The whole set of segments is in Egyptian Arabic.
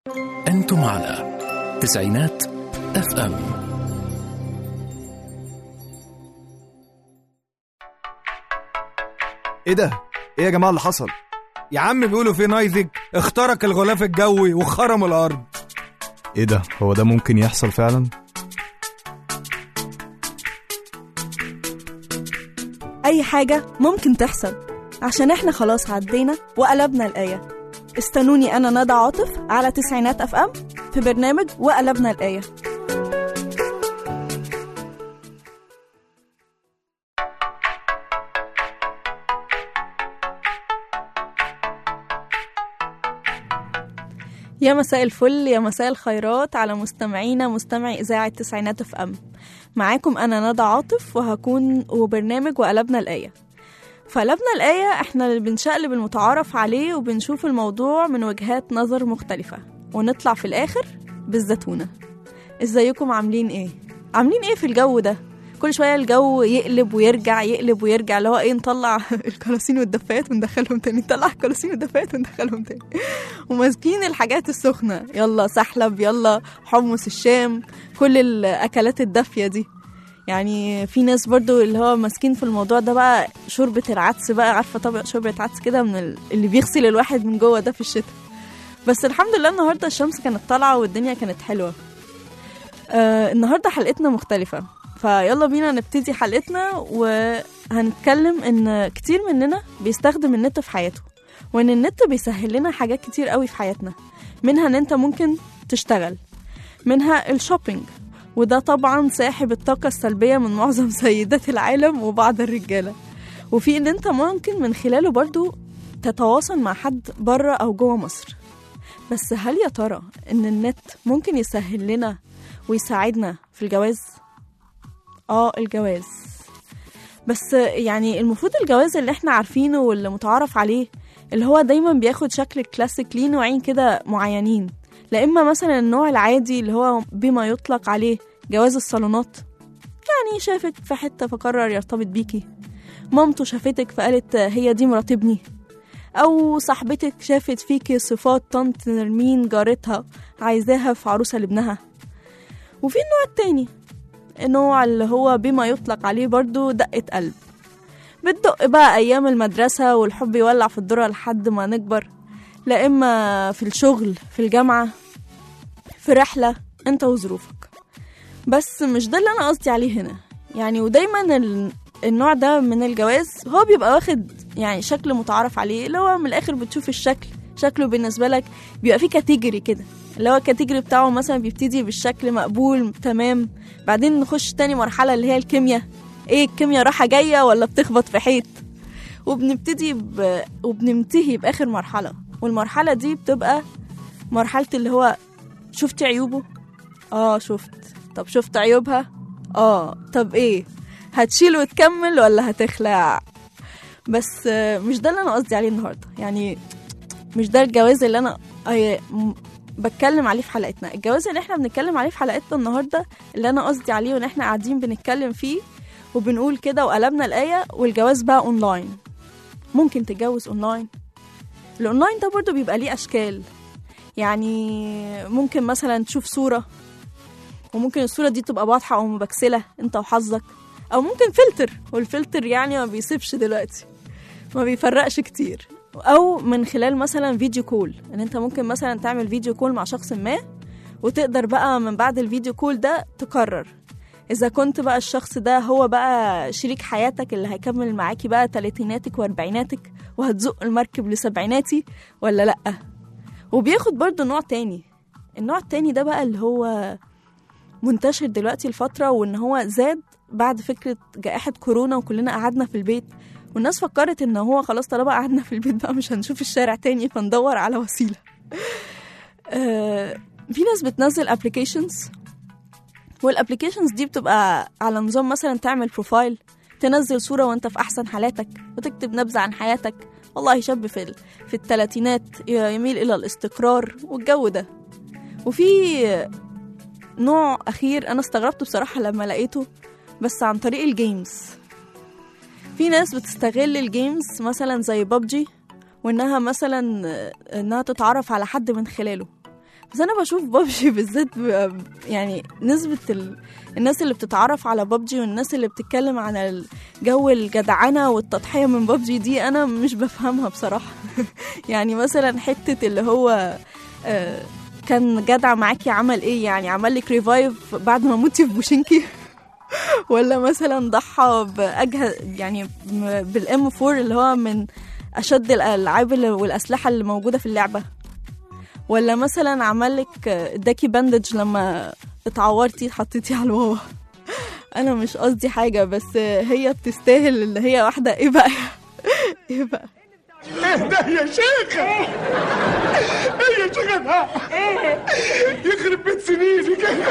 أنتم على تسعينات اف ام ايه ده؟ ايه يا جماعه اللي حصل؟ يا عم بيقولوا في نايزك اخترق الغلاف الجوي وخرم الارض ايه ده؟ هو ده ممكن يحصل فعلا؟ أي حاجة ممكن تحصل عشان احنا خلاص عدينا وقلبنا الآية استنوني أنا ندى عاطف على تسعينات أف أم في برنامج وقلبنا الآية يا مساء الفل يا مساء الخيرات على مستمعينا مستمعي إذاعة تسعينات اف ام معاكم أنا ندى عاطف وهكون وبرنامج وقلبنا الآية فقلبنا الآية احنا اللي بنشقلب المتعارف عليه وبنشوف الموضوع من وجهات نظر مختلفة ونطلع في الآخر بالزتونة ازيكم عاملين ايه؟ عاملين ايه في الجو ده؟ كل شوية الجو يقلب ويرجع يقلب ويرجع اللي هو ايه نطلع الكراسين والدفايات وندخلهم تاني نطلع الكراسين والدفايات وندخلهم تاني وماسكين الحاجات السخنة يلا سحلب يلا حمص الشام كل الأكلات الدافية دي يعني في ناس برضو اللي هو ماسكين في الموضوع ده بقى شوربة العدس بقى عارفة طبق شوربة عدس كده من ال- اللي بيغسل الواحد من جوه ده في الشتاء بس الحمد لله النهاردة الشمس كانت طالعة والدنيا كانت حلوة آه النهاردة حلقتنا مختلفة فيلا بينا نبتدي حلقتنا وهنتكلم ان كتير مننا بيستخدم النت في حياته وان النت بيسهل لنا حاجات كتير قوي في حياتنا منها ان انت ممكن تشتغل منها الشوبينج وده طبعا ساحب الطاقة السلبية من معظم سيدات العالم وبعض الرجالة وفي ان انت ممكن من خلاله برضو تتواصل مع حد بره او جوه مصر بس هل يا ترى ان النت ممكن يسهل لنا ويساعدنا في الجواز اه الجواز بس يعني المفروض الجواز اللي احنا عارفينه واللي متعارف عليه اللي هو دايما بياخد شكل كلاسيك ليه نوعين كده معينين لا اما مثلا النوع العادي اللي هو بما يطلق عليه جواز الصالونات يعني شافك في حته فقرر يرتبط بيكي مامته شافتك فقالت هي دي مرات ابني او صاحبتك شافت فيكي صفات طنط نرمين جارتها عايزاها في عروسه لابنها وفي النوع التاني النوع اللي هو بما يطلق عليه برضو دقة قلب بتدق بقى أيام المدرسة والحب يولع في الذرة لحد ما نكبر لا إما في الشغل في الجامعة في رحلة أنت وظروفك بس مش ده اللي أنا قصدي عليه هنا يعني ودايما ال- النوع ده من الجواز هو بيبقى واخد يعني شكل متعارف عليه اللي هو من الآخر بتشوف الشكل شكله بالنسبة لك بيبقى فيه كاتيجوري كده اللي هو الكاتيجوري بتاعه مثلا بيبتدي بالشكل مقبول تمام بعدين نخش تاني مرحلة اللي هي الكيمياء ايه الكيمياء رايحة جاية ولا بتخبط في حيط وبنبتدي ب... وبننتهي بآخر مرحلة والمرحلة دي بتبقى مرحلة اللي هو شفت عيوبه اه شفت طب شفت عيوبها اه طب ايه هتشيل وتكمل ولا هتخلع بس آه، مش ده اللي انا قصدي عليه النهارده يعني مش ده الجواز اللي انا آه، م- بتكلم عليه في حلقتنا الجواز اللي احنا بنتكلم عليه في حلقتنا النهارده اللي انا قصدي عليه وان احنا قاعدين بنتكلم فيه وبنقول كده وقلبنا الآية والجواز بقى اونلاين ممكن تتجوز اونلاين الاونلاين ده برضو بيبقى ليه اشكال يعني ممكن مثلا تشوف صورة وممكن الصورة دي تبقى واضحة او مبكسلة انت وحظك او ممكن فلتر والفلتر يعني ما بيسيبش دلوقتي ما بيفرقش كتير او من خلال مثلا فيديو كول ان انت ممكن مثلا تعمل فيديو كول مع شخص ما وتقدر بقى من بعد الفيديو كول ده تقرر اذا كنت بقى الشخص ده هو بقى شريك حياتك اللي هيكمل معاكي بقى تلاتيناتك واربعيناتك وهتزق المركب لسبعيناتي ولا لا وبياخد برضو نوع تاني النوع التاني ده بقى اللي هو منتشر دلوقتي الفترة وان هو زاد بعد فكرة جائحة كورونا وكلنا قعدنا في البيت والناس فكرت ان هو خلاص طالما قعدنا في البيت بقى مش هنشوف الشارع تاني فندور على وسيلة آه، في ناس بتنزل ابلكيشنز والابلكيشنز دي بتبقى على نظام مثلا تعمل بروفايل تنزل صورة وانت في احسن حالاتك وتكتب نبذة عن حياتك والله شاب في ال- في الثلاثينات يميل الى الاستقرار والجو ده وفي نوع اخير انا استغربته بصراحة لما لقيته بس عن طريق الجيمز في ناس بتستغل الجيمز مثلا زي ببجي وانها مثلا انها تتعرف على حد من خلاله بس انا بشوف بابجي بالذات ب- يعني نسبة ال... الناس اللي بتتعرف على بابجي والناس اللي بتتكلم عن الجو الجدعنة والتضحية من بابجي دي انا مش بفهمها بصراحة يعني مثلا حتة اللي هو آه، كان جدع معاكي عمل ايه يعني عمل لك ريفايف بعد ما موتي في بوشينكي ولا مثلا ضحى بأجهز يعني م- بالام 4 اللي هو من اشد الالعاب اللي- والاسلحه اللي موجوده في اللعبه ولا مثلا عملك اداكي باندج لما اتعورتي حطيتي على الواوا انا مش قصدي حاجه بس هي بتستاهل اللي هي واحده ايه بقى ايه بقى ده يا شيخ ايه يا شيخ ده يخرب بيت سنينك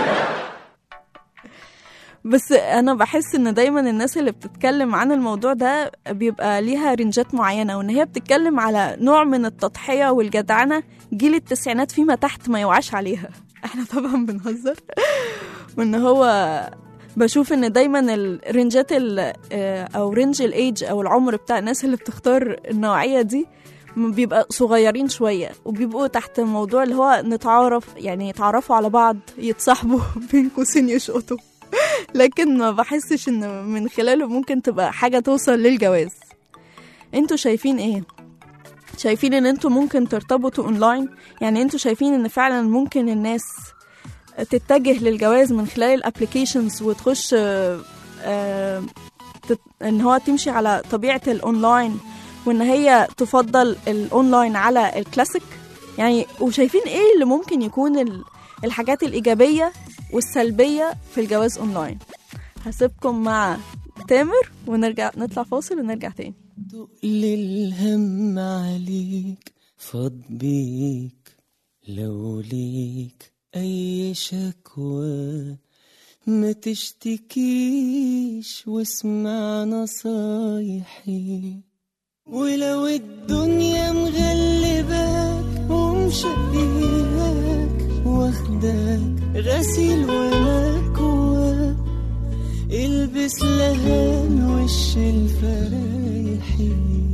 بس انا بحس ان دايما الناس اللي بتتكلم عن الموضوع ده بيبقى ليها رنجات معينه وان هي بتتكلم على نوع من التضحيه والجدعنه جيل التسعينات فيما تحت ما يوعاش عليها احنا طبعا بنهزر وان هو بشوف ان دايما الرنجات ال- آه، او رينج الايج او العمر بتاع الناس اللي بتختار النوعيه دي م- بيبقى صغيرين شوية وبيبقوا تحت موضوع اللي هو نتعارف يعني يتعرفوا على بعض يتصاحبوا بين قوسين يشقطوا لكن ما بحسش ان من خلاله ممكن تبقى حاجة توصل للجواز انتوا شايفين ايه شايفين ان انتوا ممكن ترتبطوا اونلاين يعني انتوا شايفين ان فعلا ممكن الناس تتجه للجواز من خلال الابليكيشنز وتخش آه، آه، تت- ان هو تمشي على طبيعة الاونلاين وان هي تفضل الاونلاين على الكلاسيك يعني وشايفين ايه اللي ممكن يكون ال- الحاجات الايجابية والسلبية في الجواز اونلاين هسيبكم مع تامر ونرجع نطلع فاصل ونرجع تاني تقل الهم عليك فاض بيك لو ليك أي شكوى ما تشتكيش واسمع نصايحي ولو الدنيا مغلباك ومشقياك واخداك غسيل ومكواك البس لهان وش الفرايحي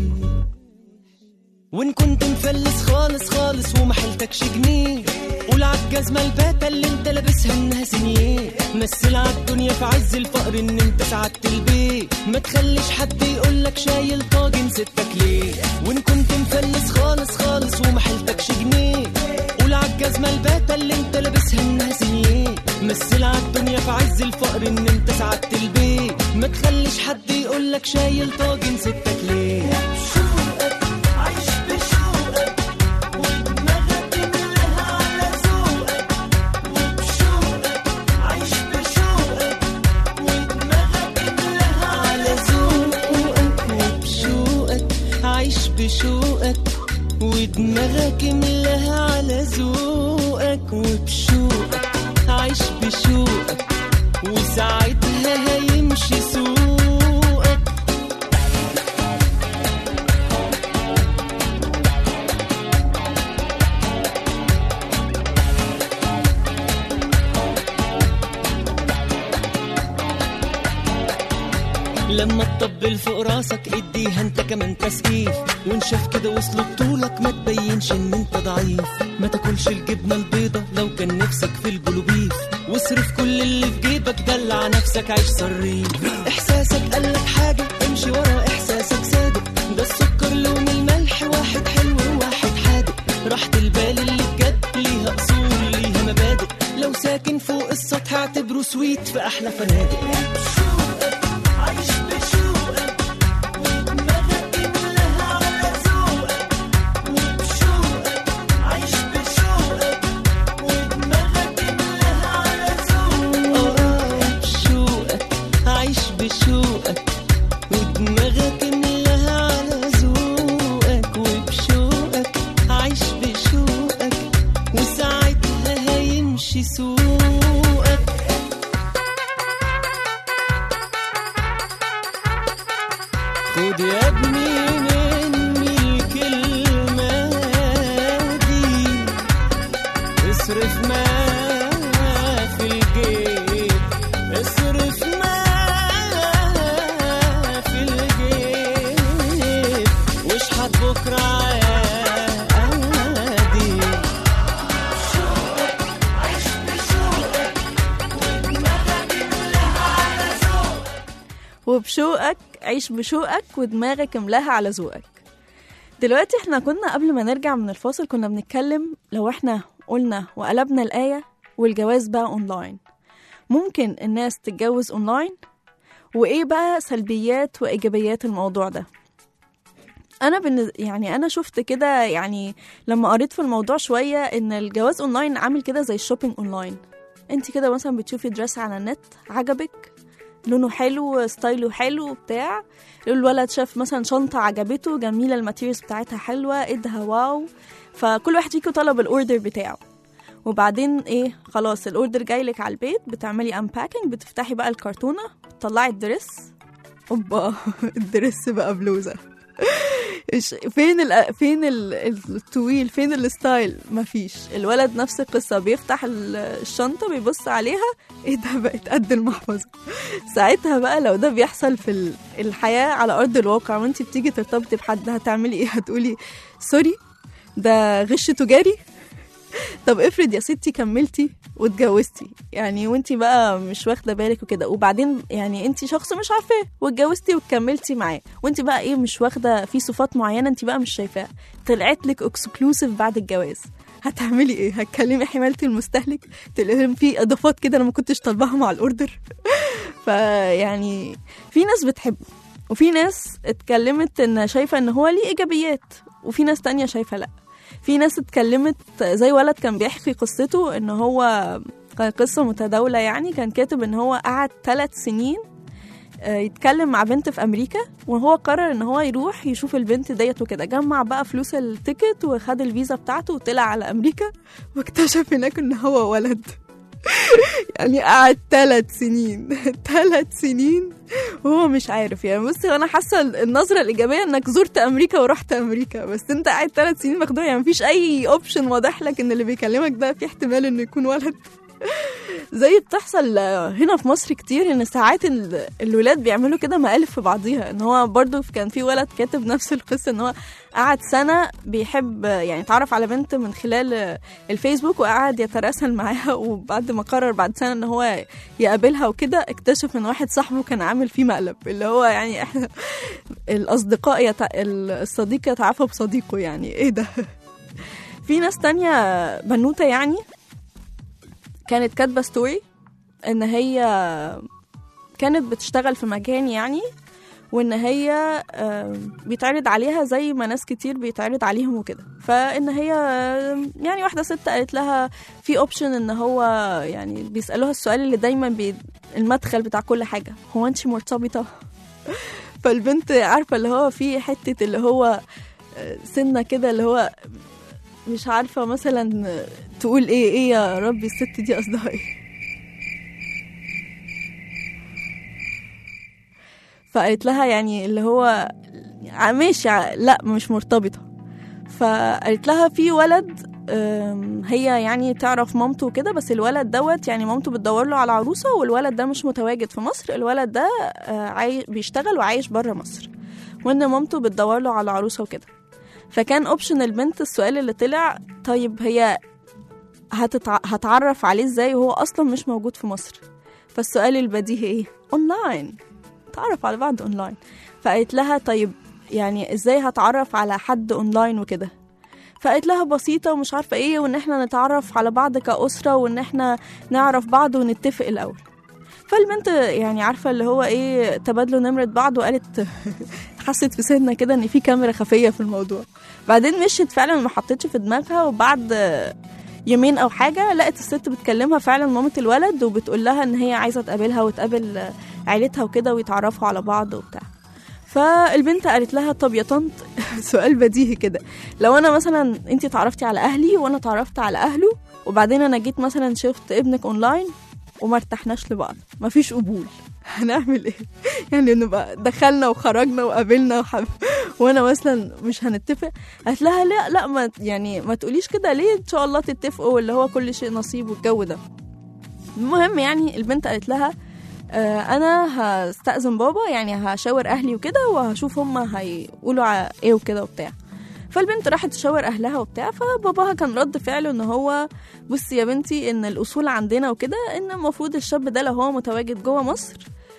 وان كنت مفلس خالص خالص وما حيلتكش جنيه قول عالجزمة الباتة اللي انت لابسها انها سنيه مثل عالدنيا في عز الفقر ان انت سعدت البيت ما تخليش حد يقولك شايل طاجن ستك ليه وان كنت مفلس خالص خالص وما حيلتكش جنيه قول عالجزمة الباتة اللي انت لابسها انها سنيه مثل عالدنيا في عز الفقر ان انت سعدت البيت ما تخليش حد يقولك شايل طاجن ستك ليه عايش بشوقك ودماغك ملها على ذوقك وبشوقك عايش بشوقك ودماغك ملها على ذوقك وبشوقك عايش بشوقك ودماغك ملها على ذوقك وبشوقك عايش بشوقك وساعتها هيمشي سوقك لما تطبل فوق راسك اديها انت كمان تسقيف وان شاف كده وصل بطولك ما تبينش ان انت ضعيف ما تاكلش الجبنه البيضه لو كان نفسك في البلوبيف واصرف كل اللي في جيبك دلع نفسك عيش صريف احساسك قالك حاجه امشي ورا احساسك صادق ده السكر لون الملح واحد حلو وواحد حادق راحة البال اللي بجد ليها اصول ليها مبادئ لو ساكن فوق السطح اعتبره سويت في احلى فنادق عايش بشوقك ودماغك ملها على ذوقك وبشوقك عايش بشوقك ودماغك ملها على ذوقك اه بشوقك عايش بشوقك ودماغك ملها على ذوقك وبشوقك عايش بشوقك وساعتها هيمشي سوقك وبشوقك عيش بشوقك ودماغك املاها على ذوقك دلوقتي احنا كنا قبل ما نرجع من الفاصل كنا بنتكلم لو احنا قلنا وقلبنا الآية والجواز بقى اونلاين ممكن الناس تتجوز اونلاين وايه بقى سلبيات وايجابيات الموضوع ده انا بالنز... يعني انا شفت كده يعني لما قريت في الموضوع شويه ان الجواز اونلاين عامل كده زي الشوبينج اونلاين انت كده مثلا بتشوفي درس على النت عجبك لونه حلو ستايله حلو بتاع الولد شاف مثلا شنطة عجبته جميلة الماتيريالز بتاعتها حلوة ايدها واو فكل واحد فيكم طلب الاوردر بتاعه وبعدين ايه خلاص الاوردر جاي لك على البيت بتعملي انباكينج بتفتحي بقى الكرتونة تطلعي الدرس اوبا الدرس بقى بلوزة إيش- فين ال فين ال الطويل فين الستايل مفيش الولد نفس القصة بيفتح ال- الشنطة بيبص عليها ايه ده بقت قد المحفظة ساعتها بقى لو ده بيحصل في ال- الحياة على أرض الواقع وانت بتيجي ترتبطي بحد هتعملي ايه هتقولي سوري ده غش تجاري طب افرض يا ستي كملتي واتجوزتي يعني وانتي بقى مش واخده بالك وكده وبعدين يعني انتي شخص مش عارفاه واتجوزتي وكملتي معاه وانتي بقى ايه مش واخده في صفات معينه انتي بقى مش شايفاها طلعت لك اكسكلوسيف بعد الجواز هتعملي ايه هتكلمي حمايه المستهلك تلاقيهم في اضافات كده انا ما كنتش طالباها مع الاوردر فيعني في ناس بتحب وفي ناس اتكلمت ان شايفه ان هو ليه ايجابيات وفي ناس تانية شايفه لا في ناس اتكلمت زي ولد كان بيحكي قصته ان هو كان قصة متداولة يعني كان كاتب ان هو قعد ثلاث سنين آه، يتكلم مع بنت في امريكا وهو قرر ان هو يروح يشوف البنت ديت وكده جمع بقى فلوس التيكت وخد الفيزا بتاعته وطلع على امريكا واكتشف هناك ان هو ولد يعني قعد ثلاث سنين ثلاث سنين وهو مش عارف يعني بصي انا حاسه النظره الايجابيه انك زرت امريكا ورحت امريكا بس انت قاعد ثلاث سنين مخدوع يعني مفيش اي اوبشن واضح لك ان اللي بيكلمك ده في احتمال انه يكون ولد زي بتحصل هنا في مصر كتير ان ساعات ال- الولاد بيعملوا كده مقالب في بعضيها ان هو برضو كان في ولد كاتب نفس القصه ان هو قعد سنه بيحب يعني اتعرف على بنت من خلال الفيسبوك وقعد يتراسل معاها وبعد ما قرر بعد سنه ان هو يقابلها وكده اكتشف ان واحد صاحبه كان عامل فيه مقلب اللي هو يعني احنا الاصدقاء يتع... الصديق يتعافى بصديقه يعني ايه ده في ناس تانية بنوتة يعني كانت كاتبة ستوري ان هي كانت بتشتغل في مكان يعني وان هي آم، بيتعرض عليها زي ما ناس كتير بيتعرض عليهم وكده فان هي آم، يعني واحده ست قالت لها في اوبشن ان هو يعني بيسالوها السؤال اللي دايما بي المدخل بتاع كل حاجه هو انت مرتبطه فالبنت عارفه اللي هو في حته اللي هو آه، سنه كده اللي هو مش عارفه مثلا تقول ايه ايه يا ربي الست دي قصدها ايه فقالت لها يعني اللي هو ع- ماشي ع- لا مش مرتبطة فقالت لها في ولد أم، هي يعني تعرف مامته وكده بس الولد دوت يعني مامته بتدور له على عروسة والولد ده مش متواجد في مصر الولد ده آه، عاي... بيشتغل وعايش بره مصر وان مامته بتدور له على عروسة وكده فكان اوبشن البنت السؤال اللي طلع طيب هي هتتع... هتعرف عليه ازاي وهو اصلا مش موجود في مصر فالسؤال البديهي ايه اونلاين تعرف على بعض اونلاين فقالت لها طيب يعني ازاي هتعرف على حد اونلاين وكده فقالت لها بسيطة ومش عارفة ايه وان احنا نتعرف على بعض كأسرة وان احنا نعرف بعض ونتفق الأول فالبنت يعني عارفة اللي هو ايه تبادلوا نمرة بعض وقالت حست في سنة كده ان في كاميرا خفية في الموضوع بعدين مشيت فعلا ما حطتش في دماغها وبعد يومين او حاجه لقت الست بتكلمها فعلا مامة الولد وبتقول لها ان هي عايزه تقابلها وتقابل عيلتها وكده ويتعرفوا على بعض وبتاع فالبنت قالت لها طب يا طنط سؤال بديهي كده لو انا مثلا انت اتعرفتي على اهلي وانا اتعرفت على اهله وبعدين انا جيت مثلا شفت ابنك اونلاين وما ارتحناش لبعض مفيش قبول هنعمل ايه يعني نبقى دخلنا وخرجنا وقابلنا وحب... وانا مثلا مش هنتفق قالت لها لا لا ما يعني ما تقوليش كده ليه ان شاء الله تتفقوا واللي هو كل شيء نصيب والجو ده المهم يعني البنت قالت لها آه انا هستأذن بابا يعني هشاور اهلي وكده وهشوف هما هيقولوا على ايه وكده وبتاع فالبنت راحت تشاور اهلها وبتاع فباباها كان رد فعله ان هو بصي يا بنتي ان الاصول عندنا وكده ان المفروض الشاب ده لو هو متواجد جوه مصر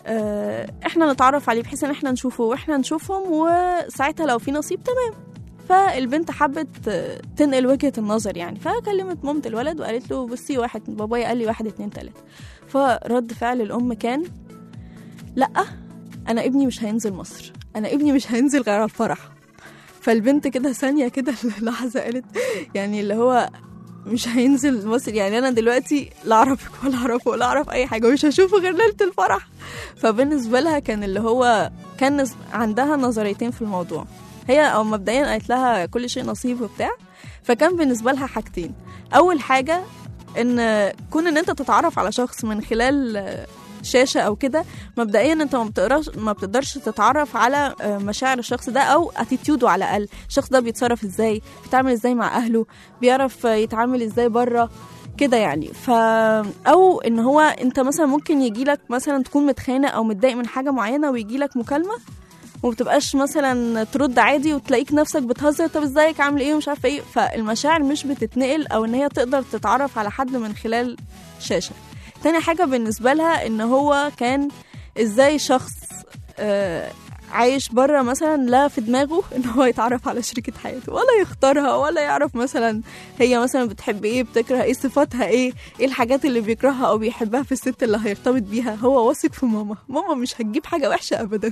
آه، احنا نتعرف عليه بحيث ان احنا نشوفه واحنا نشوفهم وساعتها لو في نصيب تمام فالبنت حبت آه، تنقل وجهة النظر يعني فكلمت مامة الولد وقالت له بصي واحد بابايا قال لي واحد اتنين تلاتة فرد فعل الأم كان لأ أنا ابني مش هينزل مصر أنا ابني مش هينزل غير على الفرح فالبنت كده ثانية كده لحظة قالت يعني اللي هو مش هينزل مصر يعني انا دلوقتي لا اعرفك ولا اعرفه ولا اعرف اي حاجه مش هشوفه غير ليله الفرح فبالنسبه لها كان اللي هو كان نز- عندها نظريتين في الموضوع هي او مبدئيا قالت لها كل شيء نصيب وبتاع فكان بالنسبه لها حاجتين اول حاجه ان كون ان انت تتعرف على شخص من خلال آه، شاشه او كده مبدئيا انت ما بتقدرش ما بتقدرش تتعرف على آه، مشاعر الشخص ده او اتيتيودو على الاقل الشخص ده بيتصرف ازاي بيتعامل ازاي مع اهله بيعرف آه، يتعامل ازاي بره كده يعني ف او ان هو انت مثلا ممكن يجي لك مثلا تكون متخانق او متضايق من حاجه معينه ويجي لك مكالمه ومبتبقاش مثلا ترد عادي وتلاقيك نفسك بتهزر طب ازيك عامل ايه ومش عارفه ايه فالمشاعر مش بتتنقل او ان هي تقدر تتعرف على حد من خلال شاشه تاني حاجه بالنسبه لها ان هو كان ازاي شخص آه عايش بره مثلا لا في دماغه ان هو يتعرف على شريكة حياته ولا يختارها ولا يعرف مثلا هي مثلا بتحب ايه بتكره ايه صفاتها ايه ايه الحاجات اللي بيكرهها او بيحبها في الست اللي هيرتبط بيها هو واثق في ماما ماما مش هتجيب حاجة وحشة ابدا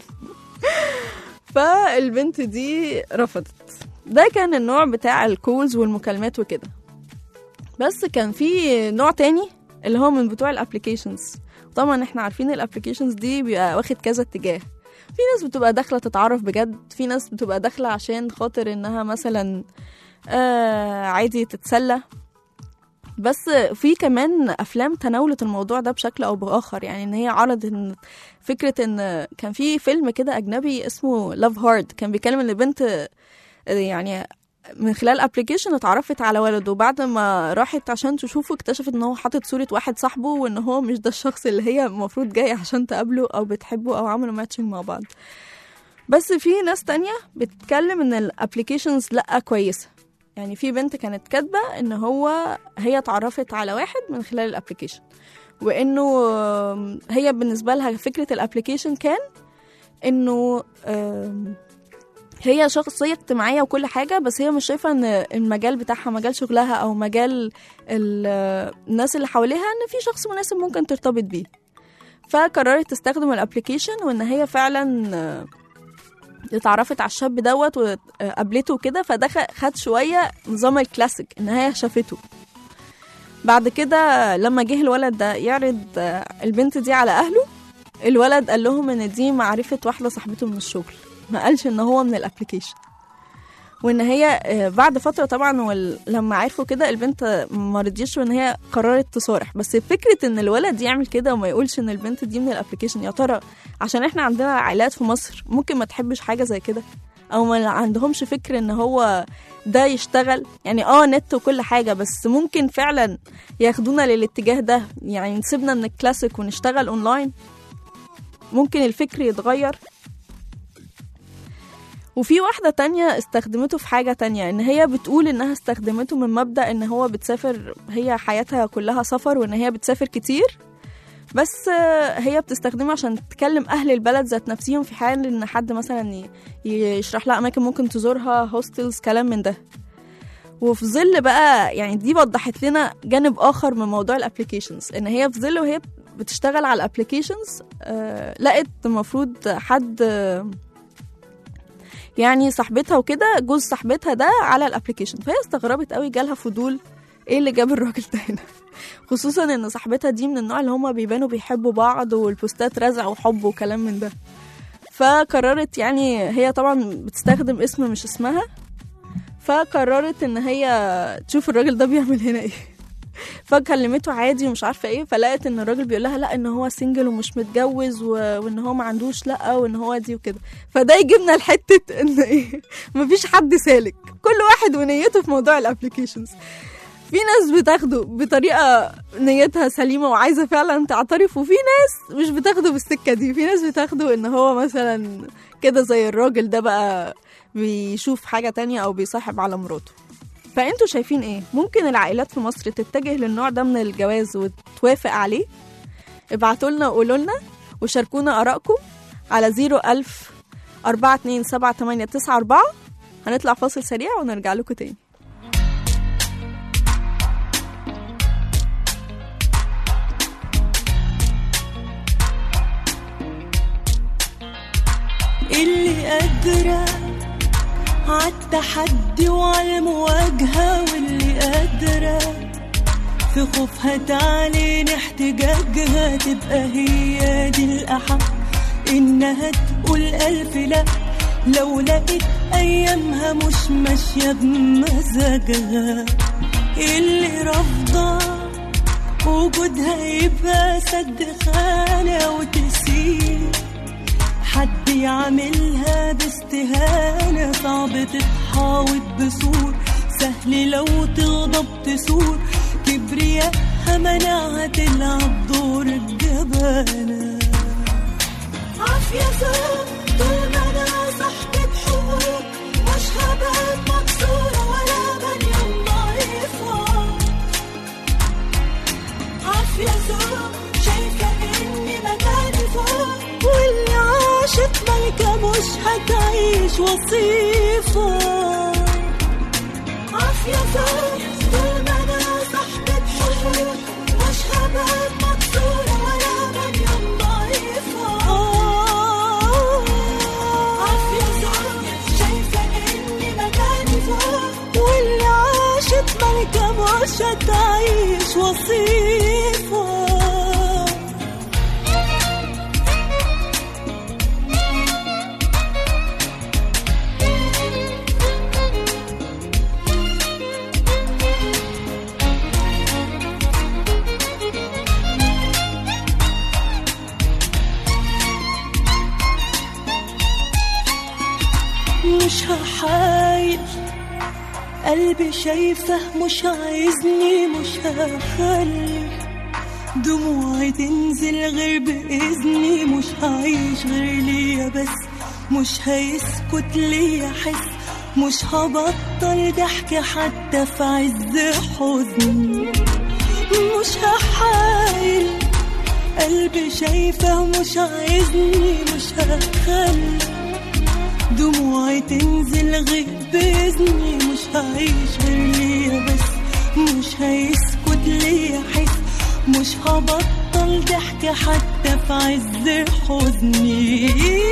فالبنت دي رفضت ده كان النوع بتاع الكولز والمكالمات وكده بس كان في نوع تاني اللي هو من بتوع الابليكيشنز طبعا احنا عارفين الابليكيشنز دي بيبقى واخد كذا اتجاه في ناس بتبقى داخله تتعرف بجد في ناس بتبقى داخله عشان خاطر انها مثلا آه عادي تتسلى بس في كمان افلام تناولت الموضوع ده بشكل او باخر يعني ان هي عرضت ان فكره ان كان في فيلم كده اجنبي اسمه لاف هارد كان بيتكلم ان بنت آه، يعني من خلال ابلكيشن اتعرفت على ولد وبعد ما راحت عشان تشوفه اكتشفت ان هو حاطط صورة واحد صاحبه وان هو مش ده الشخص اللي هي المفروض جاي عشان تقابله او بتحبه او عملوا ماتشنج مع بعض بس في ناس تانية بتتكلم ان الابلكيشنز لا كويسة يعني في بنت كانت كاتبة ان هو هي اتعرفت على واحد من خلال الابلكيشن وانه آم، هي بالنسبة لها فكرة الابلكيشن كان انه آم، هي شخصية اجتماعية وكل حاجة بس هي مش شايفة ان المجال بتاعها مجال شغلها او مجال ال- الناس اللي حواليها ان في شخص مناسب ممكن ترتبط بيه فقررت تستخدم الابليكيشن وان هي فعلا آه، اتعرفت على الشاب دوت وقابلته كده فده خ- خد شوية نظام الكلاسيك ان هي شافته بعد كده لما جه الولد ده يعرض آه، البنت دي على اهله الولد قال لهم ان دي معرفة واحدة صاحبته من الشغل ما قالش ان هو من الابليكيشن وان هي آه، بعد فتره طبعا وال- لما عرفوا كده البنت ما رضيتش وان هي قررت تصارح بس فكره ان الولد يعمل كده وما يقولش ان البنت دي من الابليكيشن يا ترى عشان احنا عندنا عائلات في مصر ممكن ما تحبش حاجه زي كده او ما عندهمش فكر ان هو ده يشتغل يعني اه نت وكل حاجه بس ممكن فعلا ياخدونا للاتجاه ده يعني نسيبنا من الكلاسيك ونشتغل اونلاين ممكن الفكر يتغير وفي واحدة تانية استخدمته في حاجة تانية ان هي بتقول انها استخدمته من مبدأ ان هو بتسافر هي حياتها كلها سفر وان هي بتسافر كتير بس آه، هي بتستخدمه عشان تكلم اهل البلد ذات نفسهم في حال ان حد مثلا ي- يشرح لها اماكن ممكن تزورها هوستلز كلام من ده وفي ظل بقى يعني دي وضحت لنا جانب اخر من موضوع الابليكيشنز ان هي في ظل وهي بتشتغل على الابليكيشنز آه لقت المفروض حد آه يعني صاحبتها وكده جوز صاحبتها ده على الابليكيشن فهي استغربت قوي جالها فضول ايه اللي جاب الراجل ده هنا خصوصا ان صاحبتها دي من النوع اللي هما بيبانوا بيحبوا بعض والبوستات رزع وحب وكلام من ده فقررت يعني هي طبعا بتستخدم اسم مش اسمها فقررت ان هي تشوف الراجل ده بيعمل هنا ايه فكلمته عادي ومش عارفه ايه فلقت ان الراجل بيقول لها لا ان هو سنجل ومش متجوز و... وان هو ما عندوش لا وان هو دي وكده فده يجيبنا لحته ان ايه مفيش حد سالك كل واحد ونيته في موضوع الابلكيشنز في ناس بتاخده بطريقه نيتها سليمه وعايزه فعلا تعترف وفي ناس مش بتاخده بالسكه دي في ناس بتاخده ان هو مثلا كده زي الراجل ده بقى بيشوف حاجه تانية او بيصاحب على مراته فانتوا شايفين ايه ممكن العائلات في مصر تتجه للنوع ده من الجواز وتوافق عليه ابعتوا لنا وقولوا لنا وشاركونا آرائكم على 01000 427 هنطلع فاصل سريع ونرجع لكم تاني اللي قادرة عالتحدي وعالمواجهة واللي قادرة في خوفها تعلن احتجاجها تبقى هي دي الأحق إنها تقول ألف لأ لو لقيت أيامها مش ماشية بمزاجها اللي رافضة وجودها يبقى سد خانة وتسيب حد يعملها باستهانة صعب تتحاوط بسور سهل لو تغضب تسور كبرياءها منعها تلعب دور الجبانة عافية زوج طول ما أنا صاحبة حقوق مش هبقى مكسورة ولا بنيان ضعيفة عافية زوج شايفة إني مكاني فوق واللي عاشت ملكة مش هتعيش وصيفة عافية زوج طول ما أنا صاحبة حقوق مش هبقى مكسورة ولا بنيان ضعيفة عافية زوج شايفة إني مكاني فوق واللي عاشت ملكة مش هتعيش وصيفة مش هحايل قلبي شايفه مش عايزني مش هخلي دموعي تنزل غير بإذني مش هعيش غير ليا بس مش هيسكت ليا حس مش هبطل ضحك حتى في عز حزني مش هحايل قلبي شايفه مش عايزني مش هخلي دموعي تنزل غير بإذني مش هعيش غير ليا بس مش هيسكت ليا حس مش هبطل ضحك حتى في عز حزني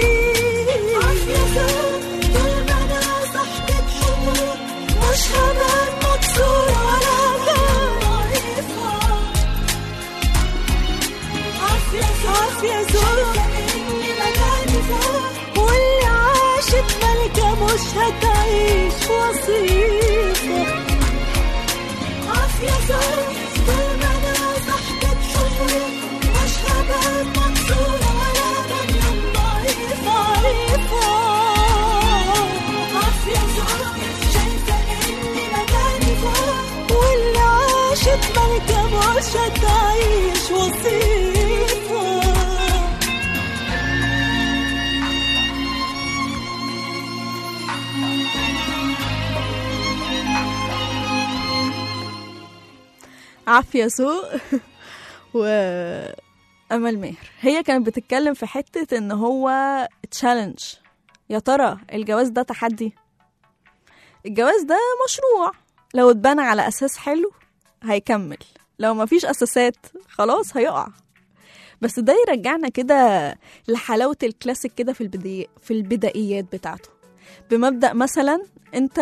مش هبقى مكسورة ولا ضعيفة عافية زوج واللي عاشت ملكة مش هتعيش وصيفة عافية زوج طول ما أنا صاحبة حقوق مش هبقى مكسورة ولا بنيان ضعيفة عافية زوج شايفة إني مكاني فوق واللي عاشت ملكة مش هتعيش وصيفة عافية سوء وأمل ماهر هي كانت بتتكلم في حتة إن هو تشالنج يا ترى الجواز ده تحدي الجواز ده مشروع لو اتبنى على أساس حلو هيكمل لو مفيش أساسات خلاص هيقع بس ده يرجعنا كده لحلاوة الكلاسيك كده في البداية في البدائيات بتاعته بمبدأ مثلا انت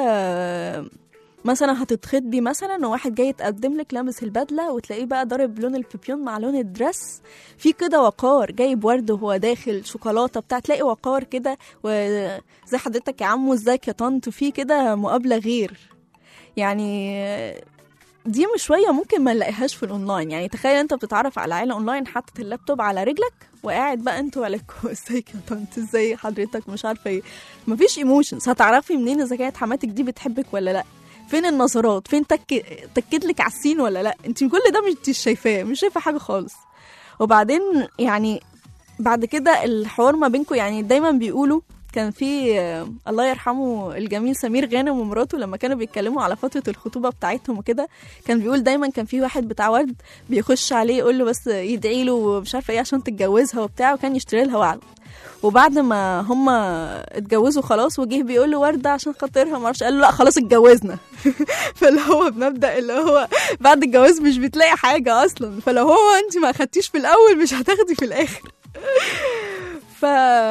مثلا هتتخطبي مثلا وواحد جاي يتقدم لك لابس البدله وتلاقيه بقى ضارب لون البيبيون مع لون الدرس في كده وقار جايب ورد وهو داخل شوكولاته بتاع تلاقي وقار كده وزي حضرتك يا عمو ازيك يا طنط في كده مقابله غير يعني دي مش شويه ممكن ما نلاقيهاش في الاونلاين يعني تخيل انت بتتعرف على عيله اونلاين حاطط اللابتوب على رجلك وقاعد بقى انتوا عليكم ازيك يا طنط ازاي حضرتك مش عارفه ايه مفيش ايموشنز هتعرفي منين اذا كانت حماتك دي بتحبك ولا لا فين النظرات فين تك... تكد لك على السين ولا لا انت كل ده مش شايفاه مش شايفه حاجه خالص وبعدين يعني بعد كده الحوار ما بينكم يعني دايما بيقولوا كان في آه، الله يرحمه الجميل سمير غانم ومراته لما كانوا بيتكلموا على فتره الخطوبه بتاعتهم وكده كان بيقول دايما كان في واحد بتاع ورد بيخش عليه يقول له بس يدعي له ومش عارفه ايه عشان تتجوزها وبتاع وكان يشتري لها ورد وبعد ما هم اتجوزوا خلاص وجه بيقول له ورده عشان خاطرها ما اعرفش قال له لا خلاص اتجوزنا فاللي هو بمبدا اللي هو بعد الجواز مش بتلاقي حاجه اصلا فلو هو انت ما اخدتيش في الاول مش هتاخدي في الاخر ف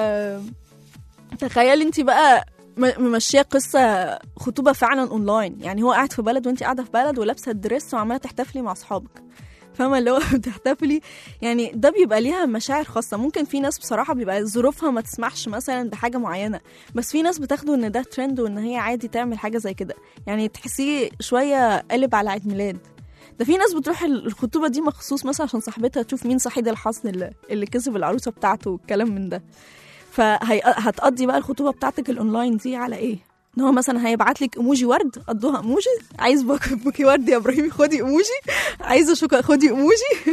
تخيلي انت بقى م- ممشيه قصه خطوبه فعلا اونلاين يعني هو قاعد في بلد وانت قاعده في بلد ولابسه الدريس وعماله تحتفلي مع اصحابك فاهمه اللي هو بتحتفلي يعني ده بيبقى ليها مشاعر خاصه ممكن في ناس بصراحه بيبقى ظروفها ما تسمحش مثلا بحاجه معينه بس في ناس بتاخده ان ده ترند وان هي عادي تعمل حاجه زي كده يعني تحسيه شويه قلب على عيد ميلاد ده في ناس بتروح ال- الخطوبه دي مخصوص مثلا عشان صاحبتها تشوف مين صحيح الحظ اللي, اللي كسب العروسه بتاعته والكلام من ده فهتقضي بقى الخطوبه بتاعتك الاونلاين دي على ايه ان هو مثلا هيبعت لك ايموجي ورد قضوها ايموجي عايز بوك- بوكي ورد يا ابراهيم خدي ايموجي عايزه شوكولاته خدي ايموجي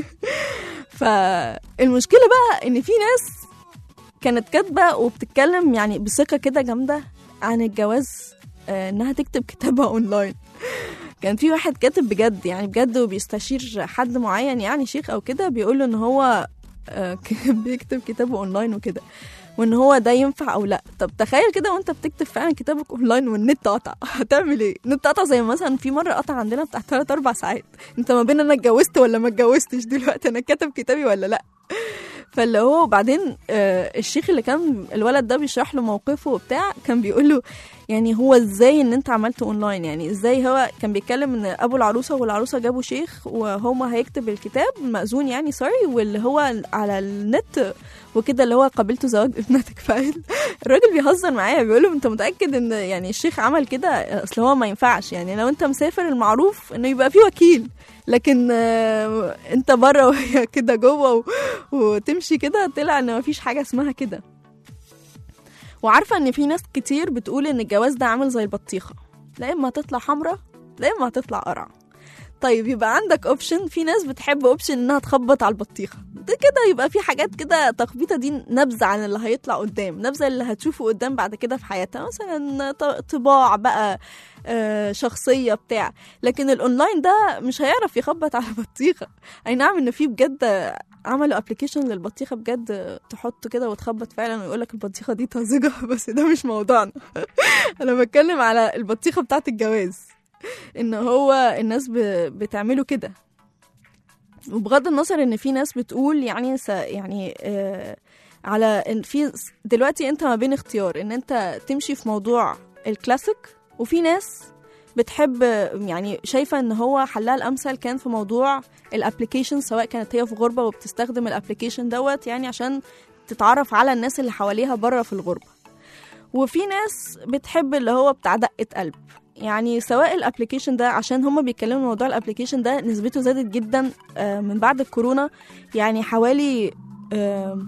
فالمشكله بقى ان في ناس كانت كاتبه وبتتكلم يعني بثقه كده جامده عن الجواز آه، انها تكتب كتابها اونلاين كان في واحد كاتب بجد يعني بجد وبيستشير حد معين يعني شيخ او كده بيقول له ان هو آه، بيكتب كتابه اونلاين وكده وان هو ده ينفع او لا طب تخيل كده وانت بتكتب فعلا كتابك اونلاين والنت قطع هتعمل ايه النت قطع زي مثلا في مره قطع عندنا بتاع 3 4 ساعات انت ما بين انا اتجوزت ولا ما اتجوزتش دلوقتي انا كاتب كتابي ولا لا فاللي هو وبعدين آه الشيخ اللي كان الولد ده بيشرح له موقفه وبتاع كان بيقول له يعني هو ازاي ان انت عملته اونلاين يعني ازاي هو كان بيتكلم ان ابو العروسه والعروسه جابوا شيخ وهما هيكتب الكتاب مأذون يعني سوري واللي هو على النت وكده اللي هو قابلته زواج ابنتك فاهم الراجل بيهزر معايا بيقول له انت متاكد ان يعني الشيخ عمل كده اصل هو ما ينفعش يعني لو انت مسافر المعروف انه يبقى في وكيل لكن آه، انت بره وهي كده جوه و- وتمشي كده طلع ان مفيش حاجه اسمها كده وعارفه ان في ناس كتير بتقول ان الجواز ده عامل زي البطيخه لا اما هتطلع حمرا لا اما هتطلع قرع طيب يبقى عندك اوبشن في ناس بتحب اوبشن انها تخبط على البطيخه ده كده يبقى في حاجات كده تخبيطه دي نبذه عن اللي هيطلع قدام نبذه اللي هتشوفه قدام بعد كده في حياتها مثلا ط- طباع بقى آه، شخصيه بتاع لكن الاونلاين ده مش هيعرف يخبط على بطيخه اي نعم ان في بجد عملوا ابلكيشن للبطيخه بجد تحط كده وتخبط فعلا ويقول لك البطيخه دي طازجه بس ده مش موضوعنا انا بتكلم على البطيخه بتاعت الجواز ان هو الناس ب- بتعمله كده وبغض النظر ان في ناس بتقول يعني س يعني آه على ان في دلوقتي انت ما بين اختيار ان انت تمشي في موضوع الكلاسيك وفي ناس بتحب يعني شايفه ان هو حلها الامثل كان في موضوع الابلكيشن سواء كانت هي في غربه وبتستخدم الابلكيشن دوت يعني عشان تتعرف على الناس اللي حواليها بره في الغربه وفي ناس بتحب اللي هو بتاع دقه قلب يعني سواء الابلكيشن ده عشان هما بيتكلموا موضوع الابلكيشن ده نسبته زادت جدا آه، من بعد الكورونا يعني حوالي آه،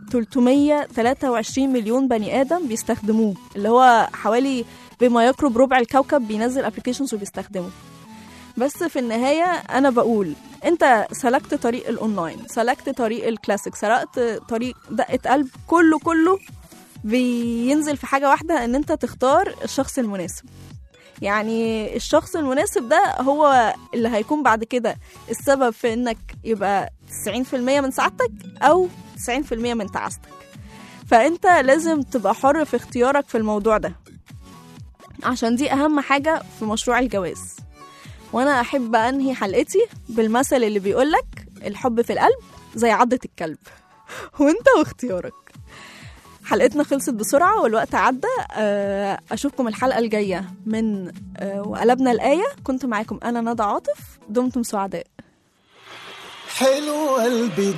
323 مليون بني ادم بيستخدموه اللي هو حوالي بما يقرب ربع الكوكب بينزل ابلكيشنز وبيستخدمه بس في النهاية أنا بقول أنت سلكت طريق الأونلاين سلكت طريق الكلاسيك سلكت طريق دقة قلب كله كله بينزل في حاجة واحدة إن أنت تختار الشخص المناسب يعني الشخص المناسب ده هو اللي هيكون بعد كده السبب في انك يبقى 90% من سعادتك او 90% من تعاستك فانت لازم تبقى حر في اختيارك في الموضوع ده عشان دي اهم حاجة في مشروع الجواز وانا احب انهي حلقتي بالمثل اللي بيقولك الحب في القلب زي عضة الكلب وانت واختيارك حلقتنا خلصت بسرعة والوقت عدى آه، أشوفكم الحلقة الجاية من آه، وقلبنا الآية كنت معاكم أنا ندى عاطف دمتم سعداء حلوة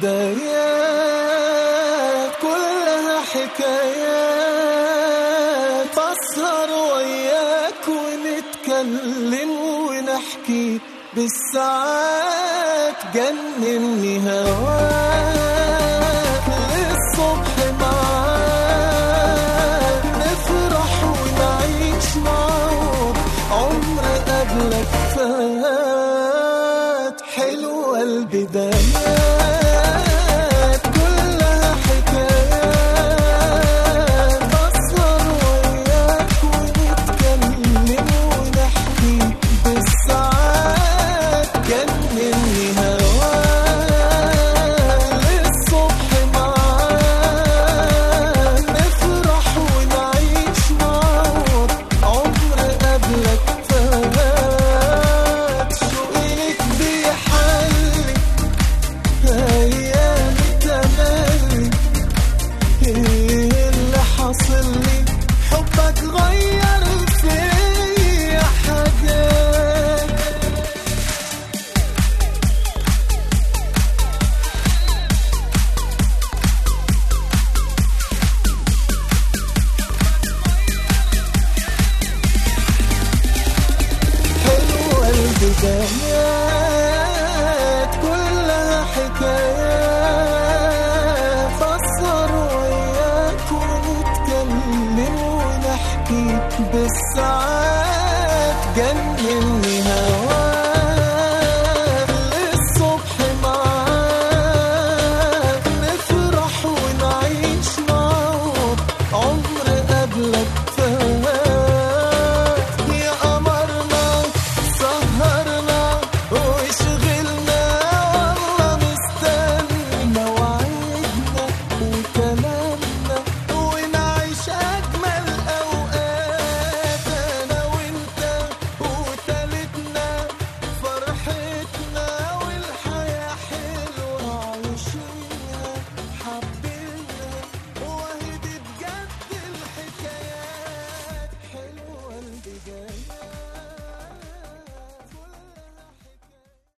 البدايات كلها حكايات أسهر وياك ونتكلم ونحكي بالساعات جنني هواك للصبح معاك نفرح ونعيش معاك عمر قبلك فات حلوة البدايات كلها حكايات أسهر حكايات كلها حكايات فسر وياك ونتكلم ونحكي بالساعات جنني هواك للصبح معاك نفرح ونعيش معاك عمر قبلك